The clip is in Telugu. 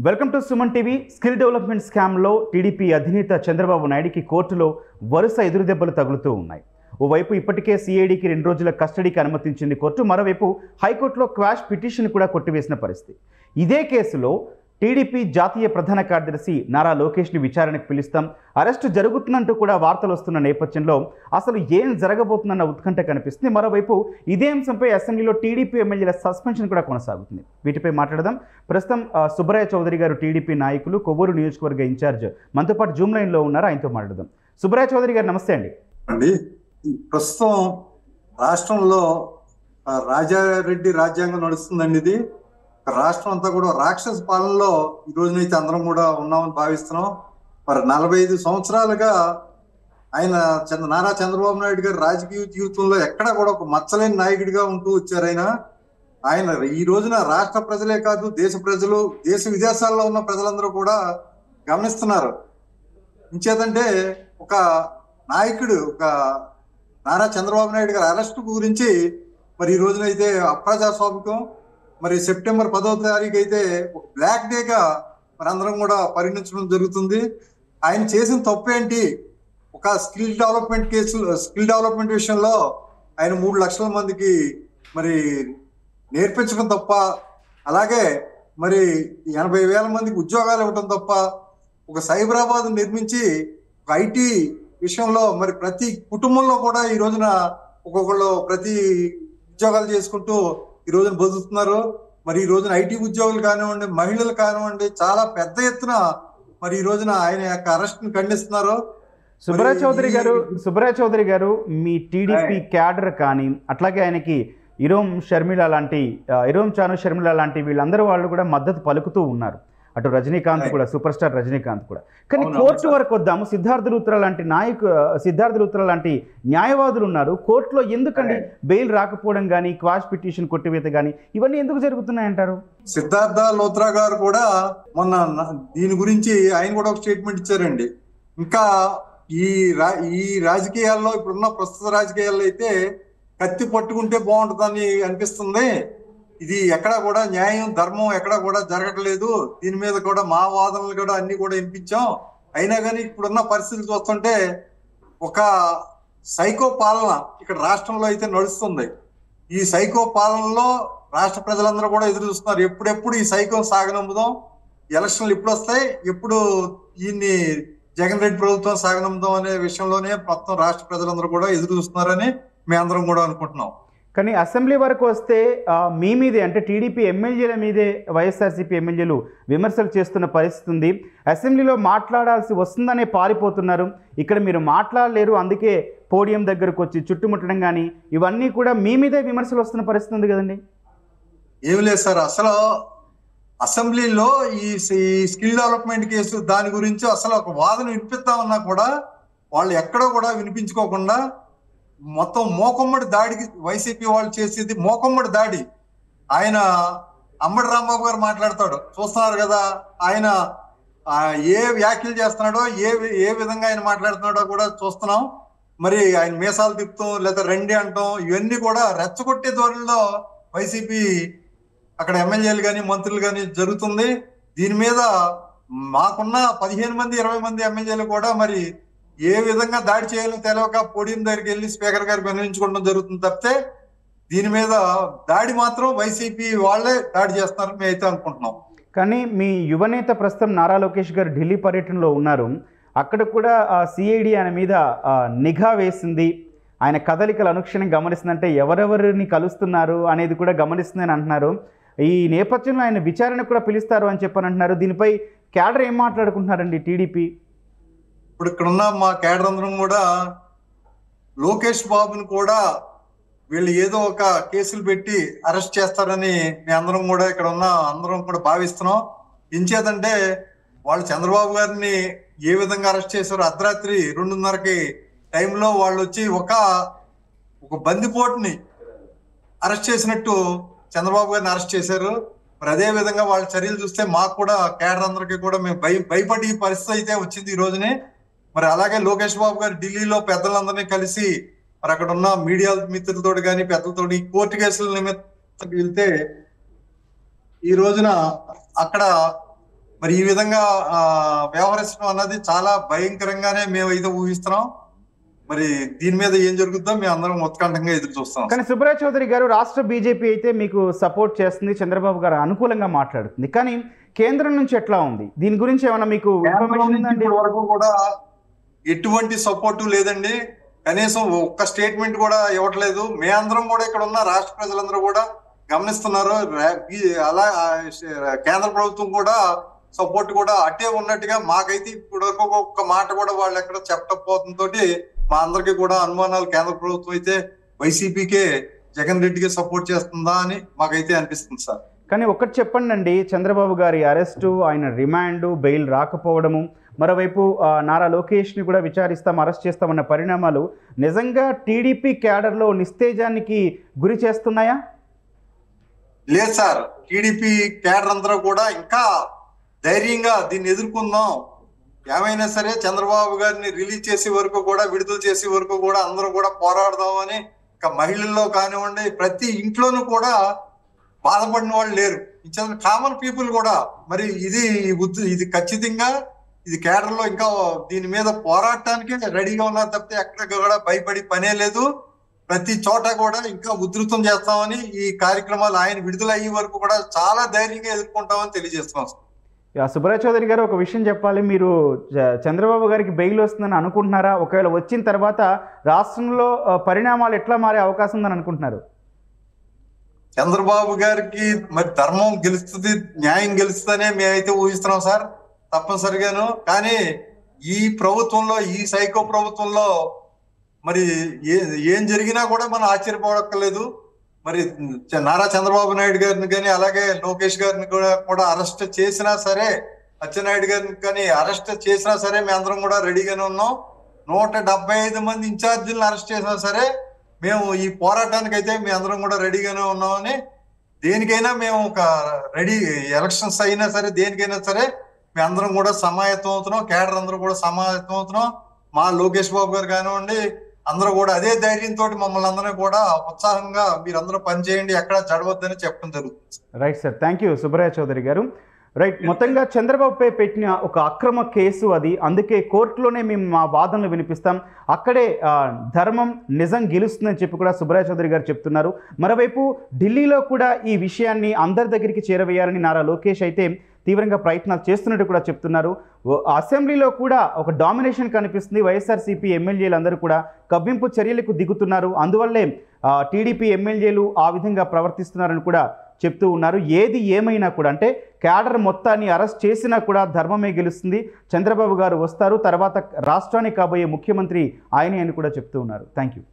Welcome to Suman TV skill development స్కామ్లో టీడీపీ అధినేత చంద్రబాబు నాయుడికి కోర్టులో వరుస ఎదురుదెబ్బలు తగులుతూ ఉన్నాయి ఓవైపు ఇప్పటికే సిఐడికి రెండు రోజుల కస్టడీకి అనుమతించింది కోర్టు మరోవైపు హైకోర్టులో క్వాష్ పిటిషన్ కూడా కొట్టివేసిన పరిస్థితి ఇదే కేసులో టీడీపీ జాతీయ ప్రధాన కార్యదర్శి నారా లోకేష్ని విచారణకు పిలుస్తాం అరెస్టు జరుగుతున్నట్టు కూడా వార్తలు వస్తున్న నేపథ్యంలో అసలు ఏం జరగబోతుందన్న ఉత్కంఠ కనిపిస్తుంది మరోవైపు ఇదే అంశంపై అసెంబ్లీలో టీడీపీ ఎమ్మెల్యేల సస్పెన్షన్ కూడా కొనసాగుతుంది వీటిపై మాట్లాడదాం ప్రస్తుతం ఆ, సుబ్బరాయ చౌదరి గారు టీడీపీ నాయకులు కొవ్వూరు నియోజకవర్గ ఇన్ఛార్జ్ మనతో పాటు జూమ్ లైన్లో ఉన్నారు ఆయనతో మాట్లాడదాం సుబ్బరాయ చౌదరి గారు నమస్తే అండి అండి ఈ ప్రస్తుతం రాష్ట్రంలో ఆ, రాజారెడ్డి రాజ్యాంగం నడుస్తుందండి ఇది రాష్ట్రం అంతా కూడా రాక్షస పాలనలో ఈ రోజునైతే అందరం కూడా ఉన్నామని భావిస్తున్నాం మరి నలభై ఐదు సంవత్సరాలుగా ఆయన చంద్ర నారా చంద్రబాబు నాయుడు గారు రాజకీయ జీవితంలో ఎక్కడ కూడా ఒక మచ్చలేని నాయకుడిగా ఉంటూ వచ్చారు ఆయన ఆయన ఈ రోజున రాష్ట్ర ప్రజలే కాదు దేశ ప్రజలు దేశ విదేశాల్లో ఉన్న ప్రజలందరూ కూడా గమనిస్తున్నారు ఇంచేతంటే ఒక నాయకుడు ఒక నారా చంద్రబాబు నాయుడు గారి అరెస్ట్ గురించి మరి ఈ రోజున అయితే అప్రజాస్వామికం మరి సెప్టెంబర్ పదో తారీఖు అయితే ఒక బ్లాక్ డేగా మరి అందరం కూడా పరిగణించడం జరుగుతుంది ఆయన చేసిన తప్పు ఏంటి ఒక skill development case skill development విషయంలో ఆయన మూడు లక్షల మందికి మరి నేర్పించడం తప్ప అలాగే మరి ఎనభై వేల మందికి ఉద్యోగాలు ఇవ్వడం తప్ప ఒక సైబరాబాద్ నిర్మించి ఒక ఐటీ విషయంలో మరి ప్రతి కుటుంబంలో కూడా ఈ రోజున ఒక్కొక్కళ్ళు ప్రతి ఉద్యోగాలు చేసుకుంటూ ఈ రోజున బతుకుతున్నారు మరి ఈ రోజున ఐటీ ఉద్యోగులు కానివ్వండి మహిళలు కానివ్వండి చాలా పెద్ద ఎత్తున మరి ఈ రోజున ఆయన యొక్క అరెస్ట్ ని ఖండిస్తున్నారు సుబ్బరాయ మరి చౌదరి ఈ- గారు సుబ్బరాయ చౌదరి గారు మీ టీడీపీ క్యాడర్ కానీ అట్లాగే ఆయనకి ఇరోం షర్మిల లాంటి ఆ, ఇరోం చాను షర్మిల లాంటి వీళ్ళందరూ వాళ్ళు కూడా మద్దతు పలుకుతూ ఉన్నారు అటు రజనీకాంత్ Right. కూడా సూపర్ స్టార్ రజనీకాంత్ కూడా కానీ అవును, కోర్టు అవును, వరకు వద్దాము సిద్ధార్థ లూత్రా లాంటి నాయకు సిద్ధార్థ లూత్రా లాంటి న్యాయవాదులు ఉన్నారు కోర్టులో ఎందుకండి Right. బెయిల్ రాకపోవడం కానీ క్వాష్ పిటిషన్ కొట్టివేత కానీ ఇవన్నీ ఎందుకు జరుగుతున్నాయంటారు సిద్ధార్థ లోత్రా గారు కూడా మొన్న న- దీని గురించి ఆయన కూడా ఒక స్టేట్మెంట్ ఇచ్చారండి ఇంకా ఈ రా ఈ రాజకీయాల్లో ఇప్పుడున్న ప్రస్తుత రాజకీయాల్లో అయితే కత్తి పట్టుకుంటే బాగుంటుందని అనిపిస్తుంది ఇది ఎక్కడా కూడా న్యాయం ధర్మం ఎక్కడా కూడా జరగట్లేదు దీని మీద కూడా మా వాదనలు కూడా అన్ని కూడా వినిపించాం అయినా కానీ ఇప్పుడున్న పరిస్థితులు చూస్తుంటే ఒక సైకో పాలన ఇక్కడ రాష్ట్రంలో అయితే నడుస్తుంది ఈ సైకో పాలనలో రాష్ట్ర ప్రజలందరూ కూడా ఎదురు చూస్తున్నారు ఎప్పుడెప్పుడు ఈ సైకో సాగనంపుదాం ఎలక్షన్లు ఎప్పుడు వస్తాయి ఎప్పుడు ఈయన్ని జగన్ రెడ్డి ప్రభుత్వం సాగనంపుదాం అనే విషయంలోనే మొత్తం రాష్ట్ర ప్రజలందరూ కూడా ఎదురు చూస్తున్నారని మేమందరం కూడా అనుకుంటున్నాం కానీ అసెంబ్లీ వరకు వస్తే ఆ, మీ మీదే అంటే టీడీపీ ఎమ్మెల్యేల మీదే వైఎస్ఆర్సీపీ ఎమ్మెల్యేలు విమర్శలు చేస్తున్న పరిస్థితి ఉంది అసెంబ్లీలో మాట్లాడాల్సి వస్తుందనే పారిపోతున్నారు ఇక్కడ మీరు మాట్లాడలేరు అందుకే పోడియం దగ్గరకు వచ్చి చుట్టుముట్టడం కానీ ఇవన్నీ కూడా మీ మీదే విమర్శలు వస్తున్న పరిస్థితి ఉంది కదండి ఏమి లేదు సార్ అసలు అసెంబ్లీలో ఈ ఈ స్కిల్ డెవలప్మెంట్ కేసు దాని గురించి అసలు ఒక వాదన వినిపిస్తామన్నా కూడా వాళ్ళు ఎక్కడో కూడా వినిపించుకోకుండా మొత్తం మోకొమ్మడి దాడికి వైసీపీ వాళ్ళు చేసేది మోకొమ్మడి దాడి ఆయన అంబడి రాంబాబు గారు మాట్లాడతాడు చూస్తున్నారు కదా ఆయన ఆ, ఏ వ్యాఖ్యలు చేస్తున్నాడో ఏ వి- ఏ విధంగా ఆయన మాట్లాడుతున్నాడో కూడా చూస్తున్నాం మరి ఆయన మీసాలు తిప్పుతాం లేదా రండి అంటాం ఇవన్నీ కూడా రెచ్చగొట్టే ధోరణిలో వైసీపీ అక్కడ ఎమ్మెల్యేలు కానీ మంత్రులు కానీ జరుగుతుంది దీని మీద మాకున్న పదిహేను మంది ఇరవై మంది ఎమ్మెల్యేలు కూడా మరి ఏ విధంగా దాడి చేయాలో తెలియక పోడియం దగ్గరికి వెళ్ళి స్పీకర్ గారికి వినియోగించుకోవడం జరుగుతుంది తప్పితే దీని మీద దాడి మాత్రం వైసీపీ వాళ్ళే దాడి చేస్తున్నారని మేము అయితే అనుకుంటున్నాం కానీ మీ యువనేత ప్రస్తుతం నారా లోకేష్ గారు ఢిల్లీ పర్యటనలో ఉన్నారు అక్కడ కూడా సిఐడి ఆయన మీద ఆ, నిఘా వేసింది ఆయన కదలికలు అనుక్షణం గమనిస్తుందంటే ఎవరెవరిని కలుస్తున్నారు అనేది కూడా గమనిస్తుందని అంటున్నారు ఈ నేపథ్యంలో ఆయన విచారణ కూడా పిలుస్తారు అని చెప్పని అంటున్నారు దీనిపై క్యాడర్ ఏం మాట్లాడుకుంటున్నారండి టీడీపీ ఇప్పుడు ఇక్కడ ఉన్న మా కేడర్ అందరం కూడా లోకేష్ బాబుని కూడా వీళ్ళు ఏదో ఒక కేసులు పెట్టి అరెస్ట్ చేస్తారని మీ అందరం కూడా ఇక్కడ ఉన్న అందరం కూడా భావిస్తున్నాం ఇంచేతంటే వాళ్ళు చంద్రబాబు గారిని ఏ విధంగా అరెస్ట్ చేశారో అర్ధరాత్రి రెండున్నరకి టైంలో వాళ్ళు వచ్చి ఒక ఒక బందిపోటుని అరెస్ట్ చేసినట్టు చంద్రబాబు గారిని అరెస్ట్ చేశారు మరి అదే విధంగా వాళ్ళ చర్యలు చూస్తే మాకు కూడా కేడర్ అందరికీ కూడా మేము భయ భయపడి ఈ పరిస్థితి అయితే వచ్చింది ఈ రోజునే మరి అలాగే లోకేష్ బాబు గారు ఢిల్లీలో పెద్దలందరినీ కలిసి మరి అక్కడ ఉన్న మీడియా మిత్రులతో కానీ పెద్దలతో ఈ కోర్టు కేసుల నిమిత్తం వెళ్తే ఈ రోజున అక్కడ మరి ఈ విధంగా ఆ, వ్యవహరించడం అన్నది చాలా భయంకరంగానే మేము అయితే ఊహిస్తున్నాం మరి దీని మీద ఏం జరుగుతుందో మేము అందరం ఉత్కంఠంగా ఎదురు చూస్తాం కానీ సుబ్రాయ్ చౌదరి గారు రాష్ట్ర బీజేపీ అయితే మీకు సపోర్ట్ చేస్తుంది చంద్రబాబు గారు అనుకూలంగా మాట్లాడుతుంది కానీ కేంద్రం నుంచి ఎట్లా ఉంది దీని గురించి ఏమైనా మీకు ఇన్ఫర్మేషన్ ఉందండి ఇప్పటి వరకు కూడా ఎటువంటి సపోర్టు లేదండి కనీసం ఒక్క స్టేట్మెంట్ కూడా ఇవ్వట్లేదు మేమందరం కూడా ఇక్కడ ఉన్న రాష్ట్ర ప్రజలందరూ కూడా గమనిస్తున్నారు రా- ఈ- అలా ఆ, శ- కేంద్ర ప్రభుత్వం కూడా సపోర్ట్ కూడా అట్టే ఉన్నట్టుగా మాకైతే ఇప్పటి వరకు ఒక్క మాట కూడా వాళ్ళు ఎక్కడ చెప్పకపోవడంతో మా అందరికి కూడా అనుమానాలు కేంద్ర ప్రభుత్వం అయితే వైసీపీకే జగన్ రెడ్డికి సపోర్ట్ చేస్తుందా అని మాకైతే అనిపిస్తుంది సార్ కానీ ఒకటి చెప్పండి అండి చంద్రబాబు గారి అరెస్టు ఆయన రిమాండ్ బెయిల్ రాకపోవడము మరోవైపు ఆ, నారా లోకేష్ని కూడా విచారిస్తాం అరెస్ట్ చేస్తామన్న పరిణామాలు నిజంగా టీడీపీ క్యాడర్లో నిస్తేజానికి గురి చేస్తున్నాయా లేదు సార్ టీడీపీ కేడర్ అందరూ కూడా ఇంకా ధైర్యంగా దీన్ని ఎదుర్కొందాం ఏమైనా సరే చంద్రబాబు గారిని రిలీజ్ చేసే వరకు కూడా విడుదల చేసే వరకు కూడా అందరూ కూడా పోరాడదామని ఇంకా మహిళల్లో కానివ్వండి ప్రతి ఇంట్లోనూ కూడా బాధపడిన వాళ్ళు లేరు కామన్ పీపుల్ కూడా మరి ఇది ఉద్- ఇది ఖచ్చితంగా ఇది కేడర్ లో ఇంకా దీని మీద పోరాటానికి రెడీగా ఉన్నారు తప్పితే ఎక్కడ కూడా భయపడి పనే లేదు ప్రతి చోట కూడా ఇంకా ఉధృతం చేస్తామని ఈ కార్యక్రమాలు ఆయన విడుదల అయ్యే వరకు కూడా చాలా ధైర్యంగా ఎదుర్కొంటామని తెలియజేస్తున్నాం సార్. యా, సుబ్రాయ్ చౌదరి గారు ఒక విషయం చెప్పాలి మీరు చ- చంద్రబాబు గారికి బెయిల్ వస్తుందని అనుకుంటున్నారా ఒకవేళ వచ్చిన తర్వాత రాష్ట్రంలో ఆ, పరిణామాలు ఎట్లా మారే అవకాశం ఉందని అనుకుంటున్నారు చంద్రబాబు గారికి మరి ధర్మం గెలుస్తుంది న్యాయం గెలుస్తుందనే మేమైతే ఊహిస్తున్నాం సార్ తప్పనిసరిగాను కానీ ఈ ప్రభుత్వంలో ఈ సైకో ప్రభుత్వంలో మరి ఏ ఏం జరిగినా కూడా మనం ఆశ్చర్యపోవక్కర్లేదు మరి చ- నారా చంద్రబాబు నాయుడు గారిని కానీ అలాగే లోకేష్ గారిని కూడా కూడా అరెస్ట్ చేసినా సరే అచ్చెన్నాయుడు గారిని కానీ అరెస్ట్ చేసినా సరే మేమందరం కూడా రెడీగానే ఉన్నాం నూట డెబ్బై ఐదు మంది ఇన్ఛార్జీలను అరెస్ట్ చేసినా సరే మేము ఈ పోరాటానికి అయితే మేము అందరం కూడా రెడీగానే ఉన్నామని దేనికైనా మేము ఒక రెడీ ఎలక్షన్స్ అయినా సరే దేనికైనా సరే మేము అందరం కూడా సమాయత్తం అవుతున్నాం కేడర్ అందరూ కూడా సమాయత్తం అవుతున్నాం మా లోకేష్ బాబు గారు కానివ్వండి అందరూ కూడా అదే ధైర్యంతో మమ్మల్ని అందరినీ కూడా ఉత్సాహంగా మీరందరూ పనిచేయండి ఎక్కడ జడవద్దని చెప్పడం జరుగుతుంది right sir thank you Subraya Chowdary గారు రైట్ మొత్తంగా చంద్రబాబుపై పెట్టిన ఒక అక్రమ కేసు అది అందుకే కోర్టులోనే మేము మా వాదనలు వినిపిస్తాం అక్కడే ఆ, ధర్మం నిజం గెలుస్తుందని చెప్పి కూడా సుబ్రాయ చౌదరి గారు చెప్తున్నారు మరోవైపు ఢిల్లీలో కూడా ఈ విషయాన్ని అందరి దగ్గరికి చేరవేయాలని నారా లోకేష్ అయితే తీవ్రంగా ప్రయత్నాలు చేస్తున్నట్టు కూడా చెప్తున్నారు ఓ- అసెంబ్లీలో కూడా ఒక డామినేషన్ కనిపిస్తుంది వైఎస్ఆర్సీపీ ఎమ్మెల్యేలు కూడా కవ్వింపు చర్యలకు దిగుతున్నారు అందువల్లే ఆ, టీడీపీ ఎమ్మెల్యేలు ఆ విధంగా ప్రవర్తిస్తున్నారని కూడా చెప్తూ ఉన్నారు ఏది ఏమైనా కూడా అంటే క్యాడర్ మొత్తాన్ని అరెస్ట్ చేసినా కూడా ధర్మమే గెలుస్తుంది చంద్రబాబు గారు వస్తారు తర్వాత రాష్ట్రానికి కాబోయే ముఖ్యమంత్రి ఆయనే అని కూడా చెప్తూ ఉన్నారు థ్యాంక్ యూ